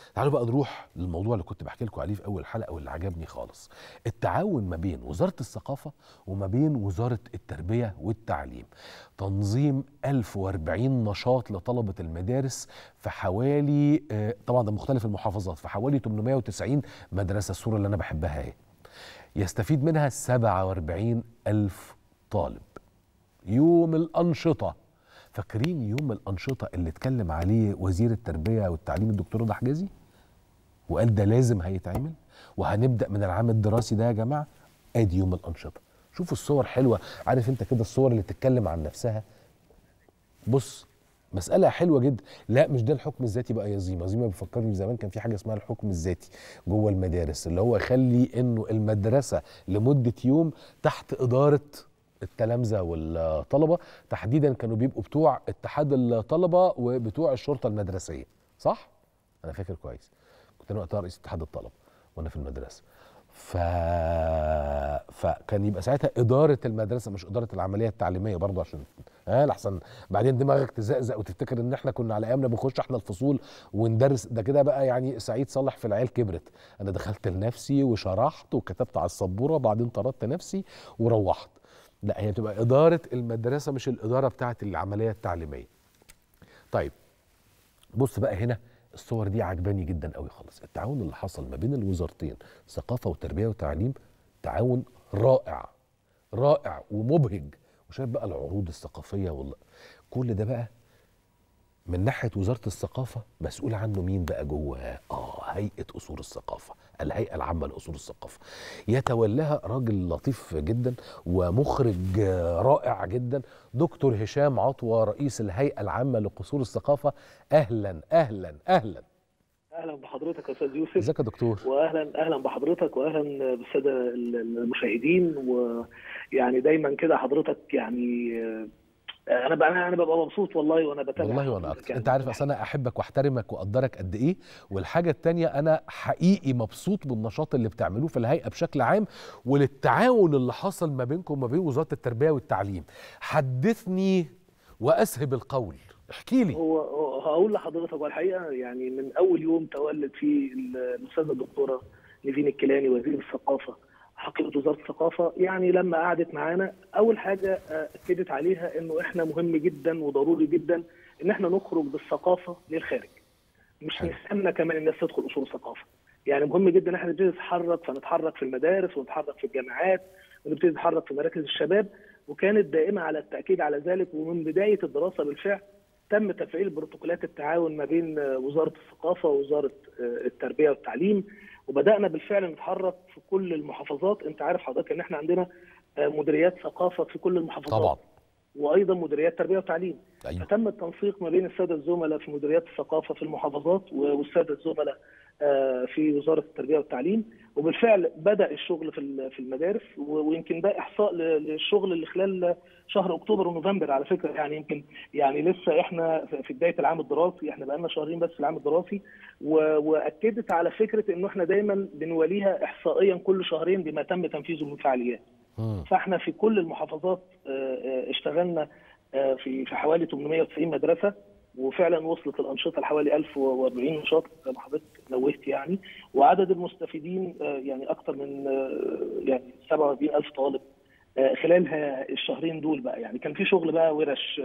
تعالوا بقى نروح للموضوع اللي كنت بحكي لكم عليه في اول حلقه واللي عجبني خالص التعاون ما بين وزاره الثقافه وما بين وزاره التربيه والتعليم تنظيم 1040 نشاط لطلبه المدارس في حوالي آه، طبعا ده مختلف المحافظات في حوالي 890 مدرسه الصوره اللي انا بحبها اهي يستفيد منها 47 ألف طالب يوم الأنشطة فاكرين يوم الأنشطة اللي اتكلم عليه وزير التربية والتعليم الدكتور رضا حجازي وقال ده لازم هيتعمل وهنبدأ من العام الدراسي ده يا جماعة ادي يوم الأنشطة شوفوا الصور حلوة عارف انت كده الصور اللي تتكلم عن نفسها بص مسألة حلوة جدا لا مش ده الحكم الذاتي بقى يا زيما زيما بيفكرني زمان كان في حاجة اسمها الحكم الذاتي جوه المدارس اللي هو يخلي انه المدرسة لمدة يوم تحت إدارة التلامذة والطلبة تحديدا كانوا بيبقوا بتوع اتحاد الطلبة وبتوع الشرطة المدرسية صح؟ أنا فاكر كويس كنت أنا وقتها رئيس اتحاد الطلبة وأنا في المدرسة ف... فكان يبقى ساعتها إدارة المدرسة مش إدارة العملية التعليمية برضه عشان ها لحسن بعدين دماغك تزقزق وتفتكر ان احنا كنا على ايامنا بنخش احنا الفصول وندرس ده كده بقى يعني سعيد صالح في العيال كبرت انا دخلت لنفسي وشرحت وكتبت على السبوره بعدين طردت نفسي وروحت لا هي بتبقى اداره المدرسه مش الاداره بتاعه العمليه التعليميه طيب بص بقى هنا الصور دي عجباني جدا قوي خالص التعاون اللي حصل ما بين الوزارتين ثقافه وتربيه وتعليم تعاون رائع رائع ومبهج وشايف بقى العروض الثقافيه وال... كل ده بقى من ناحيه وزاره الثقافه مسؤول عنه مين بقى جوه اه هيئه اصول الثقافه الهيئه العامه لاصول الثقافه يتولاها راجل لطيف جدا ومخرج آه، رائع جدا دكتور هشام عطوه رئيس الهيئه العامه لاصول الثقافه اهلا اهلا اهلا اهلا بحضرتك يا استاذ يوسف ازيك يا دكتور واهلا اهلا بحضرتك واهلا بالساده المشاهدين ويعني دايما كده حضرتك يعني آه، انا بقى انا ببقى مبسوط والله وانا بتابع والله وانا حضرتك اكتر يعني. انت عارف اصل انا احبك واحترمك واقدرك قد ايه والحاجه التانية انا حقيقي مبسوط بالنشاط اللي بتعملوه في الهيئه بشكل عام وللتعاون اللي حصل ما بينكم وما بين وزاره التربيه والتعليم حدثني واسهب القول احكي لي هو هو- هقول لحضرتك والحقيقه يعني من اول يوم تولد فيه الاستاذه الدكتوره نيفين الكيلاني وزير الثقافه حقيبه وزاره الثقافه يعني لما قعدت معانا اول حاجه آه، اكدت عليها انه احنا مهم جدا وضروري جدا ان احنا نخرج بالثقافه للخارج مش حلو. نستنى كمان الناس تدخل اصول الثقافه يعني مهم جدا ان احنا نبتدي نتحرك فنتحرك في المدارس ونتحرك في الجامعات ونبتدي نتحرك في مراكز الشباب وكانت دائمه على التاكيد على ذلك ومن بدايه الدراسه بالفعل تم تفعيل بروتوكولات التعاون ما بين آه، وزاره الثقافه ووزاره آه، التربيه والتعليم وبدانا بالفعل نتحرك في كل المحافظات انت عارف حضرتك ان احنا عندنا آه، مديريات ثقافه في كل المحافظات طبعا وايضا مديريات تربيه وتعليم ايوه فتم التنسيق ما بين الساده الزملاء في مديريات الثقافه في المحافظات والساده الزملاء آه، في وزاره التربيه والتعليم وبالفعل بدا الشغل في ال- في المدارس و- ويمكن ده احصاء ل- للشغل اللي خلال شهر اكتوبر ونوفمبر على فكره يعني يمكن يعني لسه احنا في- في بدايه العام الدراسي احنا بقالنا شهرين بس في العام الدراسي و- واكدت على فكره انه احنا دايما بنوليها احصائيا كل شهرين بما تم تنفيذه من فعاليات مم. فاحنا في كل المحافظات آه، آه، اشتغلنا آه، في في حوالي 890 مدرسه وفعلا وصلت الانشطه لحوالي 1040 نشاط زي ما حضرتك نوهت يعني وعدد المستفيدين آه، يعني اكثر من آه، يعني 47000 طالب آه، خلال ها- الشهرين دول بقى يعني كان في شغل بقى ورش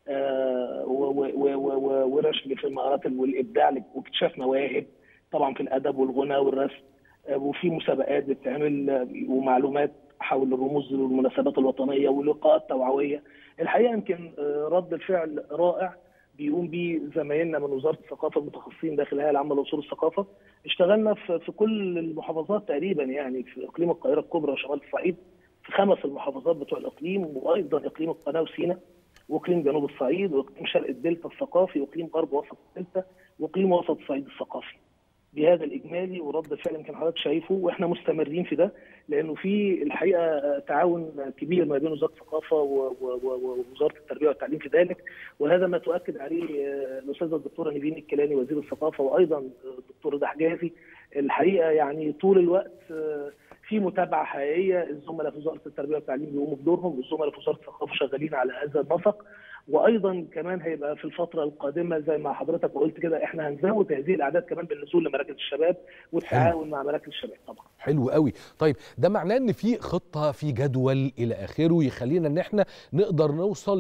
آه، و- و- و- و- وورش في المهارات والابداع واكتشاف مواهب طبعا في الادب والغنى والرسم آه، وفي مسابقات بتتعمل آه، ومعلومات حول الرموز والمناسبات الوطنيه ولقاءات توعويه الحقيقه يمكن آه، رد الفعل رائع بيقوم به زمايلنا من وزاره الثقافه المتخصصين داخل الهيئه العامه لاصول الثقافه اشتغلنا في في كل المحافظات تقريبا يعني في اقليم القاهره الكبرى وشمال الصعيد في خمس المحافظات بتوع الاقليم وايضا اقليم القناه وسيناء واقليم جنوب الصعيد واقليم شرق الدلتا الثقافي واقليم غرب وسط الدلتا واقليم وسط الصعيد الثقافي بهذا الاجمالي ورد الفعل يمكن حضرتك شايفه واحنا مستمرين في ده لانه في الحقيقه تعاون كبير ما بين وزاره الثقافه و- و- و- ووزاره التربيه والتعليم في ذلك وهذا ما تؤكد عليه آه، الاستاذه الدكتوره نيفين الكيلاني وزير الثقافه وايضا الدكتور رضا حجازي الحقيقه يعني طول الوقت آه، في متابعه حقيقيه الزملاء في وزاره التربيه والتعليم بيقوموا بدورهم والزملاء في وزاره الثقافه شغالين على هذا النسق وايضا كمان هيبقى في الفتره القادمه زي ما حضرتك قلت كده احنا هنزود هذه الاعداد كمان بالنزول لمراكز الشباب والتعاون مع مراكز الشباب طبعا حلو قوي طيب ده معناه ان في خطه في جدول الى اخره يخلينا ان احنا نقدر نوصل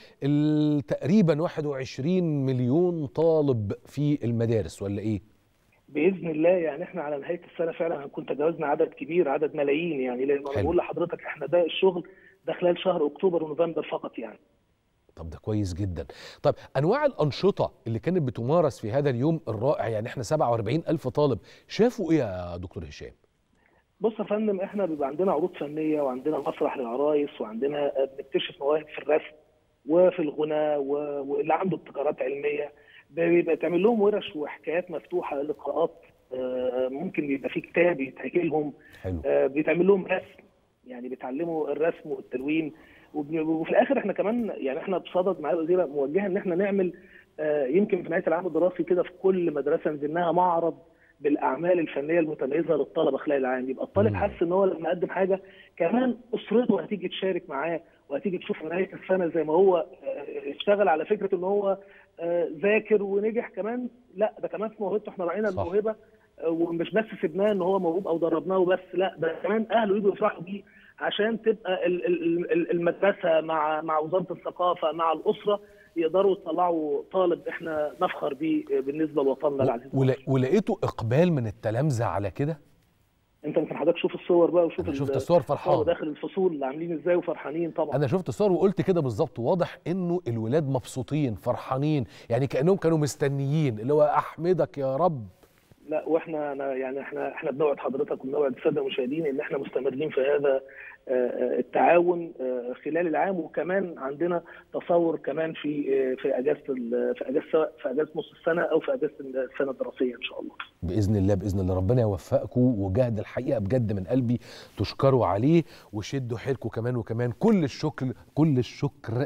ل تقريبا 21 مليون طالب في المدارس ولا ايه باذن الله يعني احنا على نهايه السنه فعلا هنكون تجاوزنا عدد كبير عدد ملايين يعني لان انا حلو. بقول لحضرتك احنا ده الشغل ده خلال شهر اكتوبر ونوفمبر فقط يعني طب ده كويس جدا طب انواع الانشطه اللي كانت بتمارس في هذا اليوم الرائع يعني احنا 47 الف طالب شافوا ايه يا دكتور هشام بص يا فندم احنا بيبقى عندنا عروض فنيه وعندنا مسرح للعرايس وعندنا بنكتشف مواهب في الرسم وفي الغناء و- واللي عنده ابتكارات علميه بيبقى تعمل لهم ورش وحكايات مفتوحه لقاءات آه، ممكن يبقى في كتاب يتحكي لهم حلو آه، بيتعمل لهم رسم يعني بيتعلموا الرسم والتلوين وب- وفي الاخر احنا كمان يعني احنا بصدد معالي الوزيره موجهه ان احنا نعمل آه، يمكن في نهايه العام الدراسي كده في كل مدرسه نزلناها معرض بالاعمال الفنيه المتميزه للطلبه خلال العام يبقى الطالب مم. حاسس ان هو لما يقدم حاجه كمان اسرته هتيجي تشارك معاه وهتيجي تشوف في نهايه السنه زي ما هو آه، اشتغل على فكره ان هو آه، ذاكر ونجح كمان لا ده كمان في موهبته احنا راعينا صح. الموهبه آه، ومش بس سيبناه ان هو موهوب او دربناه بس لا ده كمان اهله يجوا يفرحوا بيه عشان تبقى ال- ال- ال- المدرسه مع مع وزاره الثقافه مع الاسره يقدروا يطلعوا طالب احنا نفخر بيه بالنسبه لوطننا العزيز ولا ولقيتوا اقبال من التلامذه على كده انت ممكن حضرتك تشوف الصور بقى وشوف انا ال- شفت الصور فرحان داخل الفصول عاملين ازاي وفرحانين طبعا انا شفت الصور وقلت كده بالظبط واضح انه الولاد مبسوطين فرحانين يعني كانهم كانوا مستنيين اللي هو احمدك يا رب لا واحنا أنا يعني احنا احنا بنوعد حضرتك وبنوعد الساده المشاهدين ان احنا مستمرين في هذا آه، آه، التعاون آه، خلال العام وكمان عندنا تصور كمان في آه، في اجازه ال- في اجازه سواء في اجازه نص السنه او في اجازه السنه الدراسيه ان شاء الله. باذن الله باذن الله ربنا يوفقكم وجهد الحقيقه بجد من قلبي تشكروا عليه وشدوا حيلكم كمان وكمان كل الشكر كل الشكر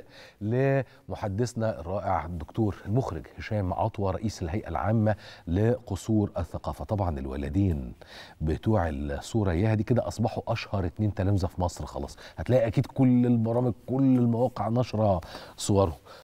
لمحدثنا الرائع الدكتور المخرج هشام عطوه رئيس الهيئه العامه لقصور الثقافه طبعا الولدين بتوع الصوره يا دي كده اصبحوا اشهر اتنين تلامذه في مصر خلاص هتلاقي اكيد كل البرامج كل المواقع نشره صورهم